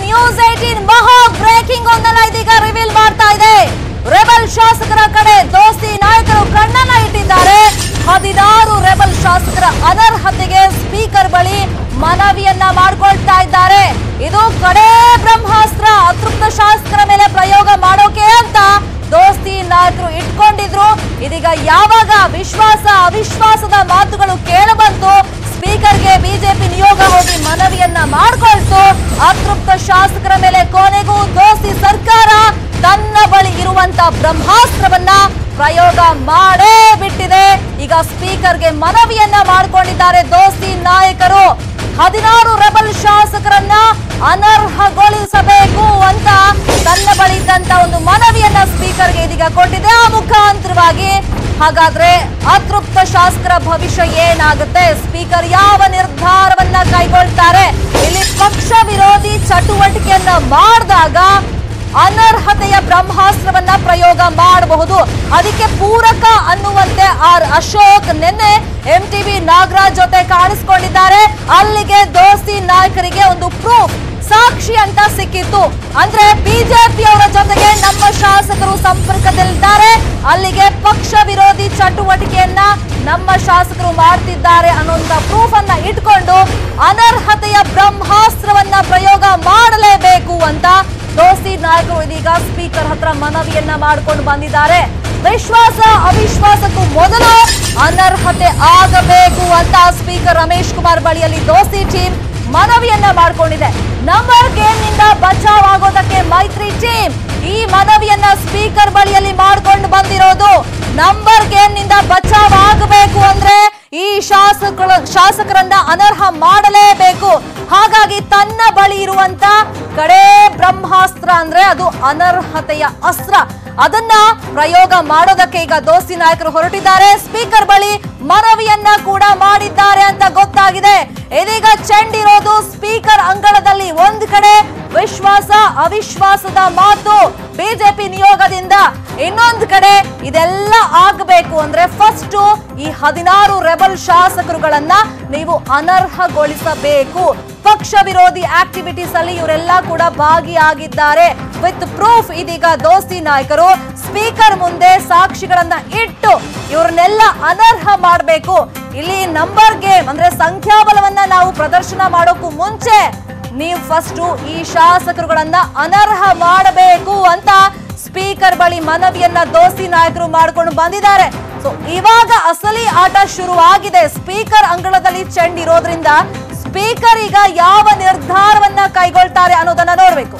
news eighteen ಮಹಾ breaking ಒಂದಲ್ಲ ಇದೀಗ ರಿವೀಲ್ ಮಾಡ್ತಾ ಇದೆ ರೆಬಲ್ ಶಾಸಕರ ಕಡೆ ದೋಸ್ತಿ ನಾಯಕರು ಕಣ್ಣನ್ನ ಇಟ್ಟಿದ್ದಾರೆ ಹದಿನಾರು ರೆಬಲ್ ಶಾಸಕರ ಅನರ್ಹತೆಗೆ ಸ್ಪೀಕರ್ ಬಳಿ ಮನವಿಯನ್ನ ಮಾಡ್ಕೊಳ್ತಾ ಇದ್ದಾರೆ ಇದು ಕಡೇ ಬ್ರಹ್ಮಾಸ್ತ್ರ ಅತೃಪ್ತ ಶಾಸಕರ ಮೇಲೆ ಪ್ರಯೋಗ ಮಾಡೋಕೆ ಅಂತ ದೋಸ್ತಿ ನಾಯಕರು ಇಟ್ಕೊಂಡಿದ್ರು ಇದೀಗ ಯಾವಾಗ ವಿಶ್ವಾಸ ಅವಿಶ್ವಾಸದ ಮಾತುಗಳು ಕೇಳಬಂತು ಸ್ಪೀಕರ್ಗೆ ಬಿಜೆಪಿ ನಿಯೋಗ ಹೋಗಿ ಮನವಿಯನ್ನ ಮಾಡ್ಕೊಳ್ತು ಅತೃಪ್ತ ಶಾಸಕರ ಮೇಲೆ ಕೊನೆಗೂ ದೋಸ್ತಿ ಸರ್ಕಾರ ತನ್ನ ಬಳಿ ಇರುವಂತ ಬ್ರಹ್ಮಾಸ್ತ್ರವನ್ನ ಪ್ರಯೋಗ ಮಾಡೇ ಬಿಟ್ಟಿದೆ ಈಗ ಸ್ಪೀಕರ್ಗೆ ಮನವಿಯನ್ನ ಮಾಡ್ಕೊಂಡಿದ್ದಾರೆ ದೋಸ್ತಿ ನಾಯಕರು ಹದಿನಾರು ರೆಬಲ್ ಶಾಸಕರನ್ನ ಅನರ್ಹಗೊಳಿಸಬೇಕು ಅಂತ ತನ್ನ ಬಳಿ ಇದ್ದಂತ ಒಂದು ಮನವಿಯನ್ನ ಸ್ಪೀಕರ್ಗೆ ಇದೀಗ ಕೊಟ್ಟಿದೆ ಆ ಮುಖಾಂತರವಾಗಿ ಹಾಗಾದ್ರೆ ಅತೃಪ್ತ ಶಾಸಕರ ಭವಿಷ್ಯ ಏನಾಗುತ್ತೆ ಸ್ಪೀಕರ್ ಯಾವ ನಿರ್ಧಾರವನ್ನ ಕೈಗೊಳ್ತಾರೆ ಇಲ್ಲಿ ಪಕ್ಷ ವಿರೋಧಿ ಚಟುವಟಿಕೆಯನ್ನ ಮಾಡಿದಾಗ ಅನರ್ಹತೆಯ ಬ್ರಹ್ಮಾಸ್ತ್ರವನ್ನ ಪ್ರಯೋಗ ಮಾಡಬಹುದು ಅದಕ್ಕೆ ಪೂರಕ ಅನ್ನುವಂತೆ ಆರ್ ಅಶೋಕ್ ನಿನ್ನೆ ಎಂ ಟಿವಿ ನಾಗರಾಜ್ ಜೊತೆ ಕಾಣಿಸ್ಕೊಂಡಿದ್ದಾರೆ ಅಲ್ಲಿಗೆ ದೋಸ್ತಿ ನಾಯಕರಿಗೆ ಒಂದು ಪ್ರೂಫ್ ಸಾಕ್ಷಿ ಅಂತ ಸಿಕ್ಕಿತ್ತು ಅಂದ್ರೆ ಬಿಜೆಪಿ ಅವರ ಜೊತೆಗೆ ನಮ್ಮ ಶಾಸಕರು ಸಂಪರ್ಕದಲ್ಲಿದ್ದಾರೆ ಅಲ್ಲಿಗೆ ಪಕ್ಷ ವಿರೋಧಿ ಚಟುವಟಿಕೆಯನ್ನ ನಮ್ಮ ಶಾಸಕರು ಮಾಡ್ತಿದ್ದಾರೆ ಅನ್ನುವಂತ ಪ್ರೂಫ್ ಅನ್ನ ಇಟ್ಕೊಂಡು ಅನರ್ಹತೆಯ ಬ್ರಹ್ಮಾಸ್ತ್ರವನ್ನ ಪ್ರಯೋಗ ಮಾಡಲೇಬೇಕು ಅಂತ ದೋಸ್ತಿ ನಾಯಕರು ಇದೀಗ ಸ್ಪೀಕರ್ ಹತ್ರ ಮನವಿಯನ್ನ ಮಾಡ್ಕೊಂಡು ಬಂದಿದ್ದಾರೆ ವಿಶ್ವಾಸ ಅವಿಶ್ವಾಸಕ್ಕೂ ಮೊದಲು ಅನರ್ಹತೆ ಆಗಬೇಕು ಅಂತ ಸ್ಪೀಕರ್ ರಮೇಶ್ ಕುಮಾರ್ ಬಳಿಯಲ್ಲಿ ದೋಸ್ತಿ ಟೀಮ್ ಮನವಿಯನ್ನ ಮಾಡ್ಕೊಂಡಿದೆ ನಂಬರ್ ಗೇಮ್ ನಿಂದ ಬಚಾವ್ ಆಗೋದಕ್ಕೆ ಮೈತ್ರಿ ಟೀಮ್ ಈ ಮನವಿಯನ್ನ ಸ್ಪೀಕರ್ ಬಳಿಯಲ್ಲಿ ಮಾಡ್ಕೊಂಡು ಬಂದಿರೋದು ನಂಬರ್ ಗೇಮ್ ನಿಂದ ಬಚಾವ್ ಆಗಬೇಕು ಅಂದ್ರೆ ಈ ಶಾಸಕರ ಶಾಸಕರನ್ನ ಅನರ್ಹ ಮಾಡಲೇಬೇಕು ಹಾಗಾಗಿ ತನ್ನ ಬಳಿ ಇರುವಂತ ಕಡೇ ಬ್ರಹ್ಮಾಸ್ತ್ರ ಅಂದ್ರೆ ಅದು ಅನರ್ಹತೆಯ ಅಸ್ತ್ರ ಅದನ್ನ ಪ್ರಯೋಗ ಮಾಡೋದಕ್ಕೆ ಈಗ ದೋಸ್ತಿ ನಾಯಕರು ಹೊರಟಿದ್ದಾರೆ ಸ್ಪೀಕರ್ ಬಳಿ ಮನವಿಯನ್ನ ಕೂಡ ಮಾಡಿದ್ದಾರೆ ಅಂತ ಗೊತ್ತಾಗಿದೆ ಇದೀಗ ಚೆಂಡಿರೋದು ಸ್ಪೀಕರ್ ಅಂಗಳದಲ್ಲಿ ಒಂದ್ ಕಡೆ ವಿಶ್ವಾಸ ಅವಿಶ್ವಾಸದ ಮಾತು ಬಿಜೆಪಿ ನಿಯೋಗದಿಂದ ಇನ್ನೊಂದು ಕಡೆ ಇದೆಲ್ಲ ಆಗಬೇಕು ಅಂದ್ರೆ ಫಸ್ಟ್ ಈ ಹದಿನಾರು ರೆಬಲ್ ಶಾಸಕರುಗಳನ್ನ ನೀವು ಅನರ್ಹಗೊಳಿಸಬೇಕು ಪಕ್ಷ ವಿರೋಧಿ ಆಕ್ಟಿವಿಟೀಸ್ ಅಲ್ಲಿ ಇವರೆಲ್ಲ ಕೂಡ ಭಾಗಿಯಾಗಿದ್ದಾರೆ ವಿತ್ ಪ್ರೂಫ್ ಇದೀಗ ದೋಸ್ತಿ ನಾಯಕರು ಸ್ಪೀಕರ್ ಮುಂದೆ ಸಾಕ್ಷಿಗಳನ್ನ ಇಟ್ಟು ಇವ್ರನ್ನೆಲ್ಲ ಅನರ್ಹ ಮಾಡಬೇಕು ಇಲ್ಲಿ ನಂಬರ್ ಗೇಮ್ ಅಂದ್ರೆ ಸಂಖ್ಯಾಬಲವನ್ನ ನಾವು ಪ್ರದರ್ಶನ ಮಾಡೋಕ್ಕೂ ಮುಂಚೆ ನೀವು ಫಸ್ಟ್ ಈ ಶಾಸಕರುಗಳನ್ನ ಅನರ್ಹ ಮಾಡಬೇಕು ಅಂತ ಸ್ಪೀಕರ್ ಬಳಿ ಮನವಿಯನ್ನ ದೋಸ್ತಿ ನಾಯಕರು ಮಾಡ್ಕೊಂಡು ಬಂದಿದ್ದಾರೆ ಸೊ ಇವಾಗ ಅಸಲಿ ಆಟ ಶುರುವಾಗಿದೆ ಸ್ಪೀಕರ್ ಅಂಗಳದಲ್ಲಿ ಚೆಂಡಿರೋದ್ರಿಂದ ಸ್ಪೀಕರ್ ಈಗ ಯಾವ ನಿರ್ಧಾರವನ್ನ ಕೈಗೊಳ್ತಾರೆ ಅನ್ನೋದನ್ನ ನೋಡ್ಬೇಕು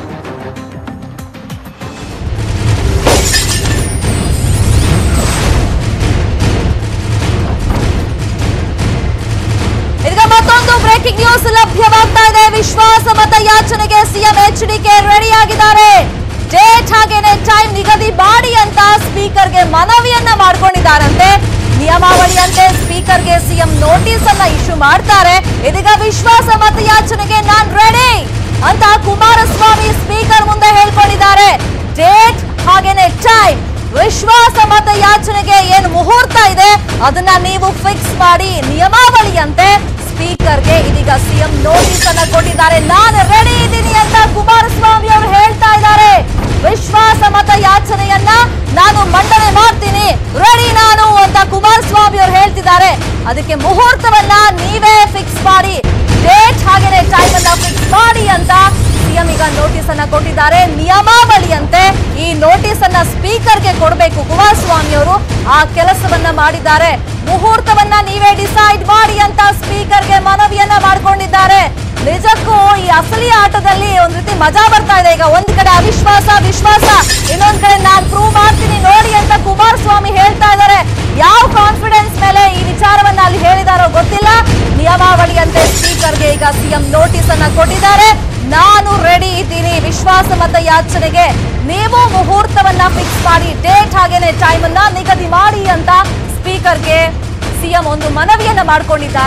ಈಗ ಮತ್ತೊಂದು ಬ್ರೇಕಿಂಗ್ ನ್ಯೂಸ್ ಲಭ್ಯವಾಗ್ತಾ ಇದೆ ವಿಶ್ವಾಸ ಮತ ಯಾಚನೆಗೆ ಸಿಎಂ ಎಚ್ ಡಿಕೆ ರೆಡಿ ಆಗಿದ್ದಾರೆ ಡೇಟ್ ಹಾಗೇನೆ ಟೈಮ್ ನಿಗದಿ ಮಾಡಿ ಅಂತ ಸ್ಪೀಕರ್ಗೆ ಮನವಿಯನ್ನ ಮಾಡ್ಕೊಂಡಿದ್ದಾರಂತೆ ನಿಯಮಾವಳಿಯಂತೆ ಸ್ಪೀಕರ್ಗೆ ಸಿಎಂ ನೋಟಿಸ್ ಅನ್ನ ಇಶ್ಯೂ ಮಾಡ್ತಾರೆ ಇದೀಗ ವಿಶ್ವಾಸ ಮತ ಯಾಚನೆಗೆ ನಾನ್ ರೆಡಿ ಅಂತ ಕುಮಾರಸ್ವಾಮಿ ಸ್ಪೀಕರ್ ಮುಂದೆ ಹೇಳ್ಕೊಂಡಿದ್ದಾರೆ ಡೇಟ್ ಹಾಗೇನೆ ಟೈಮ್ ವಿಶ್ವಾಸ ಮತ ಯಾಚನೆಗೆ ಏನು ಮುಹೂರ್ತ ಇದೆ ಅದನ್ನ ನೀವು ಫಿಕ್ಸ್ ಮಾಡಿ ನಿಯಮಾವಳಿಯಂತೆ ಸ್ಪೀಕರ್ಗೆ ಇದೀಗ ಸಿಎಂ ನೋಟಿಸ್ ಅನ್ನ ಕೊಟ್ಟಿದ್ದಾರೆ ನಾನು ರೆಡಿ ಇದ್ದೀನಿ ಅಂತ ಕುಮಾರಸ್ವಾಮಿ ಅವರು ಹೇಳ್ತಾ ಇದ್ದಾರೆ ವಿಶ್ವಾಸ ಮತ ಯಾಚನೆಯನ್ನ ನಾನು ಮಂಡನೆ ಮಾಡ್ತೀನಿ ರೆಡಿ ನಾನು ಅಂತ ಕುಮಾರಸ್ವಾಮಿ ಅವರು ಹೇಳ್ತಿದ್ದಾರೆ ಅದಕ್ಕೆ ಮುಹೂರ್ತವನ್ನ ನೀವೇ ಫಿಕ್ಸ್ ಮಾಡಿ ಡೇಟ್ ಹಾಗೇನೆ ಟೈಮ್ ಅನ್ನ ಫಿಕ್ಸ್ ಮಾಡಿ ಅಂತ ಸಿಎಂ ಈಗ ನೋಟಿಸ್ ಅನ್ನ ಕೊಟ್ಟಿದ್ದಾರೆ ನಿಯಮಾವಳಿಯಂತೆ ಈ ನೋಟಿಸ್ ಅನ್ನ ಸ್ಪೀಕರ್ಗೆ ಕೊಡಬೇಕು ಕುಮಾರಸ್ವಾಮಿ ಅವರು ಆ ಕೆಲಸವನ್ನ ಮಾಡಿದ್ದಾರೆ ಮುಹೂರ್ತವನ್ನ ನೀವೇ ಡಿಸೈಡ್ ಮಾಡಿ ಅಂತ ಸ್ಪೀಕರ್ಗೆ ಮನವಿಯನ್ನ ಮಾಡ್ಕೊಂಡಿದ್ದಾರೆ ನಿಜಕ್ಕೂ ಈ ಅಸಲಿ ಆಟದಲ್ಲಿ ಒಂದ್ ರೀತಿ ಮಜಾ ಬರ್ತಾ ಇದೆ ಈಗ ಒಂದ್ ಕಡೆ ಅವಿಶ್ವಾಸ ವಿಶ್ವಾಸ ಇನ್ನೊಂದ್ ಕಡೆ ನಾನ್ ಪ್ರೂವ್ ಮಾಡ್ತೀನಿ ನೋಡಿ ಅಂತ ಕುಮಾರಸ್ವಾಮಿ ಹೇಳ್ತಾ ಇದ್ದಾರೆ ಯಾವ ಕಾನ್ಫಿಡೆನ್ಸ್ ಮೇಲೆ ಈ ವಿಚಾರವನ್ನ ಅಲ್ಲಿ ಹೇಳಿದಾರೋ ಗೊತ್ತಿಲ್ಲ ನಿಯಮಾವಳಿಯಂತೆ ಸ್ಪೀಕರ್ಗೆ ಈಗ ಸಿಎಂ ನೋಟಿಸ್ ಅನ್ನ ಕೊಟ್ಟಿದ್ದಾರೆ ನಾನು ರೆಡಿ ಇದ್ದೀನಿ ವಿಶ್ವಾಸ ಮತ ಯಾಚನೆಗೆ ನೀವು ಮುಹೂರ್ತವನ್ನ ಫಿಕ್ಸ್ ಮಾಡಿ ಡೇಟ್ ಹಾಗೇನೆ ಟೈಮ್ ಅನ್ನ ನಿಗದಿ ಮಾಡಿ ಅಂತ ಸ್ಪೀಕರ್ಗೆ ಸಿಎಂ ಒಂದು ಮನವಿಯನ್ನ ಮಾಡ್ಕೊಂಡಿದ್ದಾರೆ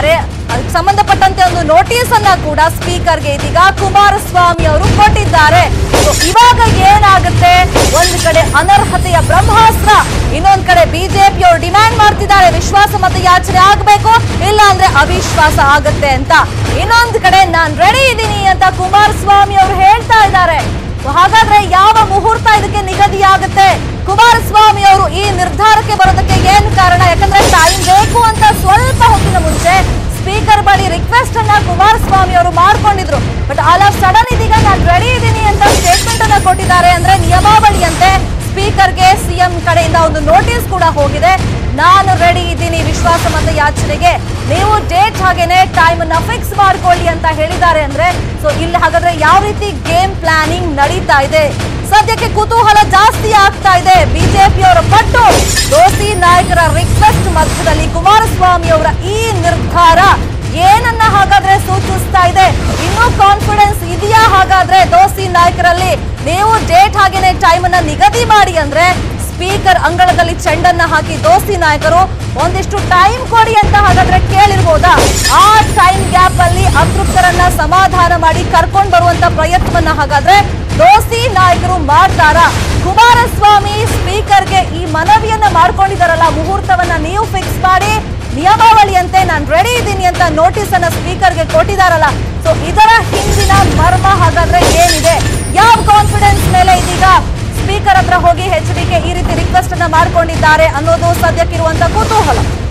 ಅದಕ್ಕೆ ಸಂಬಂಧಪಟ್ಟಂತೆ ಒಂದು ನೋಟಿಸ್ ಅನ್ನ ಕೂಡ ಸ್ಪೀಕರ್ಗೆ ಇದೀಗ ಕುಮಾರಸ್ವಾಮಿ ಅವರು ಕೊಟ್ಟಿದ್ದಾರೆ So, ಇವಾಗ ಏನಾಗುತ್ತೆ ಒಂದ್ ಕಡೆ ಅನರ್ಹತೆಯ ಬ್ರಹ್ಮಾಸ್ತ್ರ ಇನ್ನೊಂದ್ ಕಡೆ ಬಿಜೆಪಿ ಅವರು ಡಿಮ್ಯಾಂಡ್ ಮಾಡ್ತಿದ್ದಾರೆ ವಿಶ್ವಾಸ ಮತ ಯಾಚನೆ ಆಗ್ಬೇಕು ಇಲ್ಲ ಅಂದ್ರೆ ಅವಿಶ್ವಾಸ ಆಗತ್ತೆ ಅಂತ ಇನ್ನೊಂದ್ ಕಡೆ ನಾನ್ ರೆಡಿ ಇದ್ದೀನಿ ಅಂತ ಕುಮಾರಸ್ವಾಮಿ ಅವರು ಹೇಳ್ತಾ ಇದ್ದಾರೆ So, ಹಾಗಾದ್ರೆ ಯಾವ ಮುಹೂರ್ತ ಇದಕ್ಕೆ ನಿಗದಿ ಆಗುತ್ತೆ ಕುಮಾರಸ್ವಾಮಿ ಅವರು ಈ ನಿರ್ಧಾರಕ್ಕೆ ಬರೋದಕ್ಕೆ ಏನ್ ಕಾರಣ ಯಾಕಂದ್ರೆ ಟೈಮ್ ಬೇಕು ಅಂತ ಸ್ವಲ್ಪ ಹೊತ್ತಿನ ಮುಂಚೆ ಸ್ಪೀಕರ್ ಬಳಿ ರಿಕ್ವೆಸ್ಟ್ ಅನ್ನ ಕುಮಾರಸ್ವಾಮಿ ಅವರು ಮಾಡ್ಕೊಂಡಿದ್ರು ಬಟ್ ಆಲ್ ಆಫ್ ಸಡನ್ ಇದೀಗ ನಾನು ರೆಡಿ ಇದ್ದೀನಿ ಅಂತ ಸ್ಟೇಟ್ಮೆಂಟ್ ಅನ್ನ ಕೊಟ್ಟಿದ್ದಾರೆ ಅಂದ್ರೆ ನಿಯಮಾವಳಿಯಂತೆ ಸ್ಪೀಕರ್ಗೆ ಸಿಎಂ ಕಡೆಯಿಂದ ಒಂದು ನೋಟಿಸ್ ಕೂಡ ಹೋಗಿದೆ ನಾನು ರೆಡಿ ಇದ್ದೀನಿ ವಿಶ್ವಾಸ ಮತ ಯಾಚನೆಗೆ ನೀವು ಡೇಟ್ ಹಾಗೇನೆ ಟೈಮ್ ಅನ್ನ ಫಿಕ್ಸ್ ಮಾಡ್ಕೊಳ್ಳಿ ಅಂತ ಹೇಳಿದ್ದಾರೆ ಅಂದ್ರೆ ಸೊ ಇಲ್ಲಿ ಹಾಗಾದ್ರೆ ಯಾವ ರೀತಿ ಗೇಮ್ ಪ್ಲಾನಿಂಗ್ ನಡೀತಾ ಇದೆ ಸದ್ಯಕ್ಕೆ ಕುತೂಹಲ ಜಾಸ್ತಿ ಆಗ್ತಾ ಇದೆ ಬಿಜೆಪಿಯವರ ಪಟ್ಟು ದೋಸ್ತಿ ನಾಯಕರ ರಿಕ್ವೆಸ್ಟ್ ಮಧ್ಯದಲ್ಲಿ ಕುಮಾರಸ್ವಾಮಿ ಅವರ ಈ ನಿರ್ಧಾರ ಏನನ್ನ ಹಾಗಾದ್ರೆ ಸೂಚಿಸ್ತಾ ಇದೆ ಇನ್ನೂ ಕಾನ್ಫಿಡೆನ್ಸ್ ಇದೆಯಾ ಹಾಗಾದ್ರೆ ದೋಸ್ತಿ ನಾಯಕರಲ್ಲಿ ನೀವು ಡೇಟ್ ಹಾಗೇನೆ ಟೈಮ್ ಅನ್ನ ನಿಗದಿ ಮಾಡಿ ಅಂದ್ರೆ ಸ್ಪೀಕರ್ ಅಂಗಳದಲ್ಲಿ ಚೆಂಡನ್ನ ಹಾಕಿ ದೋಸ್ತಿ ನಾಯಕರು ಒಂದಿಷ್ಟು ಟೈಮ್ ಕೊಡಿ ಅಂತ ಹಾಗಾದ್ರೆ ಕೇಳಿರ್ಬೋದಾ ಆ ಟೈಮ್ ಗ್ಯಾಪ್ ಅಲ್ಲಿ ಅತೃಪ್ತರನ್ನ ಸಮಾಧಾನ ಮಾಡಿ ಕರ್ಕೊಂಡ್ ಬರುವಂತ ಪ್ರಯತ್ನವನ್ನ ಹಾಗಾದ್ರೆ ದೋಸ್ತಿ ನಾಯಕರು ಮಾಡ್ತಾರ ಕುಮಾರಸ್ವಾಮಿ ಸ್ಪೀಕರ್ಗೆ ಈ ಮನವಿಯನ್ನ ಮಾಡ್ಕೊಂಡಿದಾರಲ್ಲ ಮುಹೂರ್ತವನ್ನ ನೀವು ಫಿಕ್ಸ್ ಮಾಡಿ ನಿಯಮಾವಳಿಯಂತೆ ನಾನು ರೆಡಿ ಇದ್ದೀನಿ ಅಂತ ನೋಟಿಸ್ ಅನ್ನ ಸ್ಪೀಕರ್ಗೆ ಕೊಟ್ಟಿದಾರಲ್ಲ ಸೊ ಇದರ ಹಿಂದಿನ ಮರ್ಮ ಹಾಗಾದ್ರೆ ಏನಿದೆ ಯಾವ ಕಾನ್ಫಿಡೆನ್ಸ್ ಮೇಲೆ ಇದೀಗ ಸ್ಪೀಕರ್ ಹತ್ರ ಹೋಗಿ ಎಚ್ ಡಿಗೆ ಈ ರೀತಿ ರಿಕ್ವೆಸ್ಟ್ ಅನ್ನ ಮಾಡ್ಕೊಂಡಿದ್ದಾರೆ ಅನ್ನೋದು ಸದ್ಯಕ್ಕಿರುವಂತ ಕುತೂಹಲ